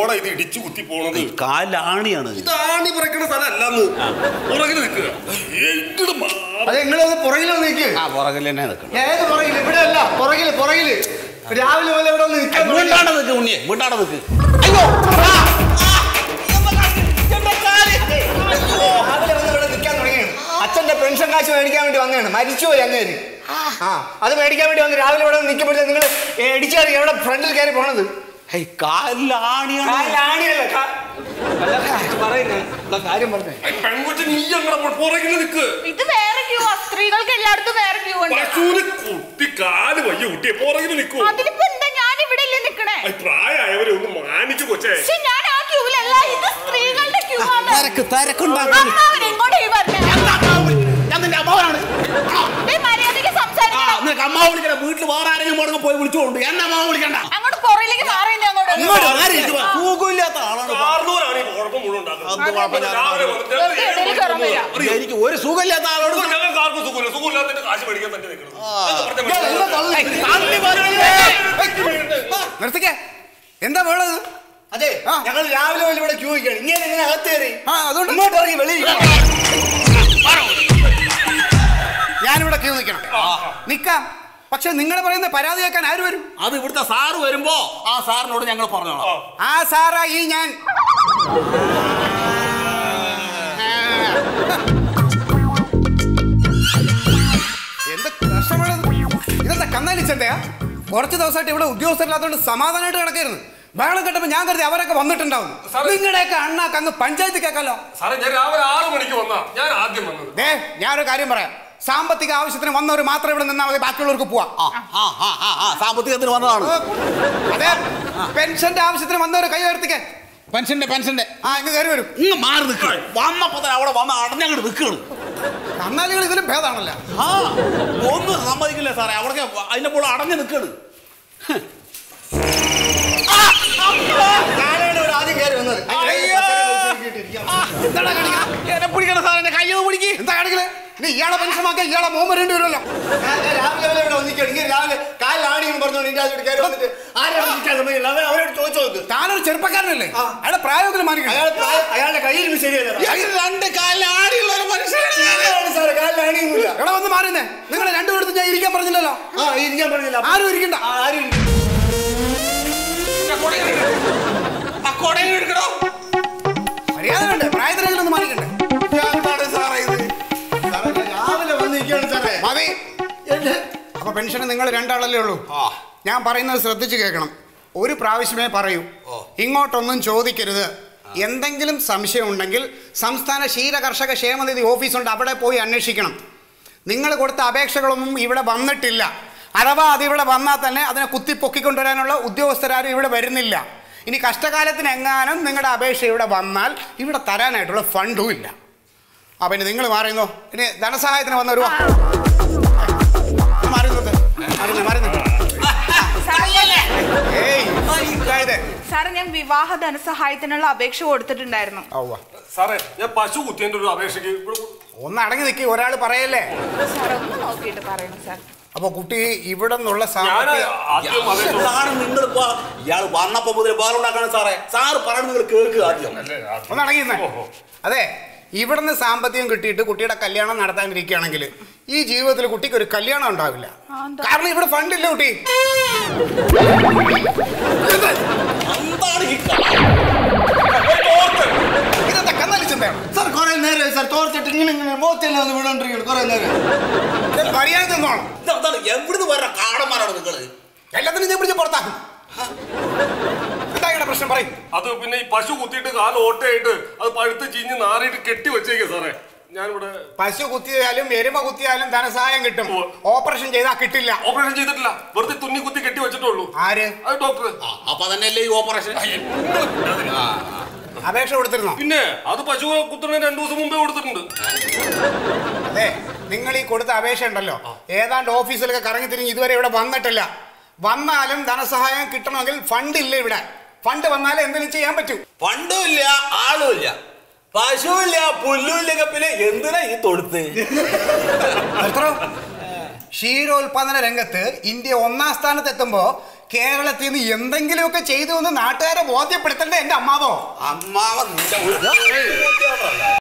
റോഡാ ഇത് ഇടിച്ചു കുത്തി പോണത് കാലാണിയാണ് ഇതാണി പറയ്ക്കണ സ്ഥലമല്ലെന്ന് പുറകിൽ നിൽക്കുക എങ്ങട് മാ- അതെ നിങ്ങളൊന്ന് പുറകിലൊന്ന് നിൽക്ക് ആ പുറകിൽ തന്നെ നിൽക്കണം ഏത് പുറകില് ഇവിടെ അല്ല പുറകില് പുറകില് രാവിലെ പോലെ ഇവിടെ ഒന്ന് നിൽക്കാൻ തുടങ്ങി. വീണ്ടാണ് നിൽക്ക് ഉണ്ണിയെ വീണ്ടാണ് നിൽക്ക് രാവിലെ വന്ന് ഇവിടെ നിൽക്കാൻ തുടങ്ങിയാണ് അച്ഛന്റെ പെൻഷൻ കാശ് മേടിക്കാൻ വേണ്ടി വന്നതാണ് മരിച്ചുപോയി അങ്ങേര് ആ അത് മേടിക്കാൻ വേണ്ടി വന്ന് രാവിലെ ഇവിടെ നിൽക്കുമ്പോഴേ നിങ്ങൾ ഇടിച്ചാറി എവിടെ ഫ്രണ്ടിൽ കയറി പോണത് ഹേയ്, കാലാണിയാണ് കാലാണിയല്ല, കാ- അല്ല, പറയുന്നേ ഉള്ള കാര്യം പറഞ്ഞേ ഐ, പെൺകുട്ടി നീ അങ്ങനെ പുറകിൽ നിൽക്ക് ഇത് വേറെ ക്യൂ ആ സ്ത്രീകൾക്ക് എല്ലായിടത്തും വേറെ ക്യൂ ഉണ്ട് പശുവിന് കുട്ടി കാല് വയ്യ കുട്ടിയെ പുറകിൽ നിൽക്കൂ അതിലിപ്പോ എന്താ ഞാൻ ഇവിടെ ഇല്ലേ നിക്കണേ ഐ, പ്രായമായവരെ ഒന്ന് മാനിച്ചു കൊച്ചേ പക്ഷെ ഞാൻ ആ ക്യൂവിലല്ല ഇത് സ്ത്രീകളുടെ ക്യൂ ആണ് തിരക്ക് തിരക്കുണ്ടാകും അമ്മാവൻ എങ്ങോട്ടാ ഈ പറഞ്ഞേ ഞാൻ നിന്റെ അമ്മാവനാണ് ദേ, മര്യാദയ്ക്ക് ആ സംസാരിക്കണം നിനക്ക് അമ്മാവ് വിളിക്കണ്ട വീട്ടിൽ വേറെ ആരെങ്കിലും മുടങ്ങ് പോയി വിളിച്ചോണ്ട് എന്നെ അമ്മാവ് വിളിക്കണ്ട അങ്ങോട്ട് പുറയിലേക്ക് മാറിയില്ല അങ്ങോട്ട് ഇങ്ങോട്ട് മാറി ഇരിക്ക് വാ. സുഖമില്ലാത്ത ആളാണ് കാർന്നൂരാണ് ഈ കുഴപ്പം മുഴുവൻ ഉണ്ടാക്കുന്നത് അത് കുഴപ്പമില്ല. രാവിലെ വന്നിട്ട് വെറുതെ ഇടയിൽ കയറാൻ വരിക. അറിയോ? എനിക്ക് ഒരു സുഖമില്ലാത്ത ആളോട് ഇപ്പൊ ഞങ്ങൾക്ക് ആർക്കും സുഖമില്ല സുഖമില്ലാത്തതിന്റെ കാശ് മേടിക്കാൻ തന്നെ നിൽക്കണം അത് പറഞ്ഞാ ഏയ്, മനസ്സിലാവും. തള്ളി പറയല്ലേ? നിർത്തിക്കേ എന്താ വേണത് അതെ ഞങ്ങൾ രാവിലെ മുതൽ ഇവിടെ ക്യൂ നിൽക്കുകയാണ് ഇങ്ങനെ ഇങ്ങനെ അകത്ത് കയറി അതുകൊണ്ട് ഇങ്ങോട്ട് ഇറങ്ങി വെളിയിൽ ഞാനിവിടെ ക്യൂ നിൽക്കണം നിക്കാം പക്ഷെ നിങ്ങൾ പറയുന്ന പരാതി കേൾക്കാൻ ആര് വരും അത് ഇവിടുത്തെ സാറ് വരുമ്പോ ആ സാറിനോട് ഞങ്ങൾ പറഞ്ഞോളാം ആ സാറാ ഈ ഞാൻ എന്ത് കഷ്ടമാണത് ഇതെന്താ കന്നാലിച്ചണ്ടയാ കുറച്ച് ദിവസമായിട്ട് ഇവിടെ ഉദ്യോഗസ്ഥരില്ലാത്തതുകൊണ്ട് സമാധാനമായിട്ട് കിടക്കായിരുന്നു ബഹളം കേട്ടപ്പോ ഞാൻ കരുതി അവരൊക്കെ വന്നിട്ടുണ്ടാവും നിങ്ങളുടെയൊക്കെ അണ്ണാക്ക് അങ്ങ് പഞ്ചായത്ത് കേൾക്കാലോ സാറേ ഞാൻ രാവിലെ ആറ് മണിക്ക് വന്നാ ഞാൻ ആദ്യം വന്നത് ദേ ഞാനൊരു കാര്യം പറയാം സാമ്പത്തിക ആവശ്യത്തിന് വന്നവർ മാത്രം ഇവിടെ നിന്നാൽ മതി ബാക്കിയുള്ളവർക്ക് പോവാം ആ ആ ആ ആ, ആ സാമ്പത്തികത്തിന് വന്നതാണ് അതെ പെൻഷന്റെ ആവശ്യത്തിന് വന്നവർ കൈ ഉയർത്തിക്കേ പെൻഷന്റെ പെൻഷന്റെ ആ ഇങ്ങ് കയറി വരും ഇങ്ങ് മാറി നിൽക്കുക വന്നപ്പോ തന്നെ അവിടെ വന്ന് അടഞ്ഞങ്ങോട്ട് നിൽക്കുകയാണ് കന്നാലികൾ ഇതിലും ഭേദമാണല്ലോ ആ ഒന്നും സമ്മതിക്കില്ല സാറേ അവിടെ അതിന്റെ പോലെ അടഞ്ഞു നിൽക്കുകയാണ് ഞാനാണ് ഇവിടെ ആദ്യം കയറി വന്നത് അയ്യോ. എന്താടാ കാണിക്കണെ? എന്നെ പിടിക്കണം സാറേ എന്റെ കയ്യൊന്ന് പിടിക്ക് എന്താ കാണിക്കല് നീ ഇയാളെ പെൻഷനാക്കിയ ഇയാളെ മോൻ വരേണ്ടി വരുമല്ലോ ഞാൻ ഞാൻ രാവിലെ വരെ ഇവിടെ വന്നിരിക്കുകയാണ് ഇങ്ങനെ രാവിലെ കാലിലാണി എന്ന് പറഞ്ഞോണ്ട് ഇതിന്റെ അകത്തോട്ട് കയറി വന്നിട്ട് ആരെയാണ് വിളിക്കാൻ സമയമില്ല അവൻ അവരോട് ചോദിച്ചു നോക്ക് താനൊരു ചെറുപ്പക്കാരനല്ലേ അയാളെ പ്രായത്തിൽ മാനിക്കണം അയാളെ പ്രായം അയാളുടെ കയ്യിൽ ശരിയല്ല ഈ രണ്ട് കാലിൽ ആടിയുള്ള ഒരു മനുഷ്യനാണ് സാറേ കാലിലാണിയൊന്നുമില്ല എടാ വന്ന് മാറുന്നേ നിങ്ങൾ രണ്ടുപേർത്തും ഞാൻ ഇരിക്കാൻ പറഞ്ഞില്ലല്ലോ ആ ഇരിക്കാൻ പറഞ്ഞില്ല ആരും ഇരിക്കണ്ട ആരും ഇരിക്കണ്ട ആ കൊടയും എടുക്കണോ മര്യാദ വേണ്ടേ പ്രായത്തിനെങ്കിലും ഒന്ന് മാനിക്കണ്ടേ എന്താണ് സാറേ ഇത് രാവിലെ വന്നിരിക്കുകയാണ് സാറേ മതി അപ്പൊ പെൻഷന് നിങ്ങൾ രണ്ടാളല്ലേ ഉള്ളൂ ആ. ഞാൻ പറയുന്നത് ശ്രദ്ധിച്ച് കേൾക്കണം ഒരു പ്രാവശ്യമേ പറയൂ ഇങ്ങോട്ടൊന്നും ചോദിക്കരുത് എന്തെങ്കിലും സംശയം ഉണ്ടെങ്കിൽ സംസ്ഥാന ക്ഷീര കർഷക ക്ഷേമനിധി ഓഫീസുണ്ട് അവിടെ പോയി അന്വേഷിക്കണം നിങ്ങൾ കൊടുത്ത അപേക്ഷകളൊന്നും ഇവിടെ വന്നിട്ടില്ല അഥവാ അതിവിടെ വന്നാൽ തന്നെ അതിനെ കുത്തി പൊക്കിക്കൊണ്ടുവരാനുള്ള ഉദ്യോഗസ്ഥരാരും ഇവിടെ വരുന്നില്ല ഇനി കഷ്ടകാലത്തിന് എങ്ങാനും നിങ്ങളുടെ അപേക്ഷ ഇവിടെ വന്നാൽ ഇവിടെ തരാനായിട്ടുള്ള ഫണ്ടും ഇല്ല ആ പിന്നെ നിങ്ങൾ മാറിയുന്നോ ഇനി ധനസഹായത്തിന് വന്ന ഒരു മാറുന്നത് മാറുന്നത് മാറുന്നത് ഏയ് ഇതായത് സാറേ ഞാൻ വിവാഹ ധനസഹായത്തിനുള്ള അപേക്ഷ കൊടുത്തിട്ടുണ്ടായിരുന്നു ഔവ്വ. സാറേ ഞാൻ പശു കുത്തിയതിന്റെ ഒരു അപേക്ഷയ്ക്ക് ഇവിടെ ഒന്ന് അടങ്ങി നിൽക്കി ഒരാൾ പറയല്ലേ സാറേ ഒന്ന് നോക്കിയിട്ട് പറയണം സാർ അപ്പൊ കുട്ടി ഇവിടെ നിന്നുള്ള ഞാൻ സാമ്പത്തിക ആദ്യം അപേക്ഷ സാറ് നിങ്ങളിപ്പോ ഇയാൾ വന്നപ്പോ മുതൽ വേറുണ്ടാക്കാണ് സാറേ സാറ് പറയണത് നിങ്ങൾ കേൾക്കുക ആദ്യം ഒന്ന് അടങ്ങി നിന്നേ. അതെ ഇവിടുന്ന് സാമ്പത്തികം കിട്ടിയിട്ട് കുട്ടിയുടെ കല്യാണം നടത്താനിരിക്കുകയാണെങ്കിൽ ഈ ജീവിതത്തിൽ കുട്ടിക്ക് ഒരു കല്യാണം ഉണ്ടാവില്ല ആ, എന്താ? കാരണം ഇവിടെ ഫണ്ടില്ല കുട്ടി എന്താണ് ഈ ഇതെന്താ കന്നാലി ചിന്തയാണ് സാർ കുറെ നേരം സാർ തോർത്തിട്ട് ഇങ്ങനെ ഇങ്ങനെ മുഖത്തെല്ലാം ഒന്ന് വീണോണ്ടിരിക്കണം കുറെ നേരം ഇത് മര്യാദ നിന്നോണം ഇതെന്താണ് എവിടുന്ന് വരുന്ന കാടന്മാരാണ് നിങ്ങള് എല്ലാത്തിനും ഞാൻ പിടിച്ച് പുറത്താക്കും എന്താ ഇവിടെ പ്രശ്നം പറയും അത് പിന്നെ ഈ പശു കുത്തിയിട്ട് കാല് ഓട്ടയായിട്ട് അത് പഴുത്ത് ചീഞ്ഞ് നാറിയിട്ട് കെട്ടി വെച്ചേക്കാ സാറേ ഞാനിവിടെ പശു കുത്തിയാലും എരുമ കുത്തിയാലും ധനസഹായം കിട്ടും ഉവ്വ്. ഓപ്പറേഷൻ ചെയ്താൽ കിട്ടില്ല ഓപ്പറേഷൻ ചെയ്തിട്ടില്ല വെറുതെ തുന്നി കുത്തി കെട്ടി വെച്ചിട്ടുള്ളൂ ആര് അത് ഡോക്ടർ ആ, അപ്പൊ തന്നെയല്ലേ ഈ ഓപ്പറേഷൻ അപേക്ഷ കൊടുത്തിരുന്നോ പിന്നെ അത് പശു കുത്തുന്നതിന് രണ്ടു ദിവസം മുമ്പേ കൊടുത്തിട്ടുണ്ട് അതെ നിങ്ങൾ ഈ കൊടുത്ത അപേക്ഷ ഉണ്ടല്ലോ ഏതാണ്ട് ഓഫീസിലൊക്കെ കറങ്ങി തിരിഞ്ഞ് ഇതുവരെ ഇവിടെ വന്നിട്ടില്ല വന്നാലും ധനസഹായം കിട്ടണമെങ്കിൽ ഫണ്ട് ഇല്ല ഇവിടെ ഫണ്ട് വന്നാലേ എന്തെങ്കിലും ചെയ്യാൻ പറ്റൂ പണ്ടും ഇല്ല ആളും ഇല്ല പശുവില്ല പുല്ലും ഇല്ലെങ്കിൽ പിന്നെ എന്തിനാ ഈ തൊടുത്ത് എത്ര ക്ഷീരോത്പാദന രംഗത്ത് ഇന്ത്യ ഒന്നാം സ്ഥാനത്ത് എത്തുമ്പോ കേരളത്തിൽ നിന്ന് എന്തെങ്കിലുമൊക്കെ ചെയ്തു എന്ന് നാട്ടുകാരെ ബോധ്യപ്പെടുത്തണ്ടേ എന്റെ അമ്മാവോ അമ്മാവൻ നിന്റെ ഒരു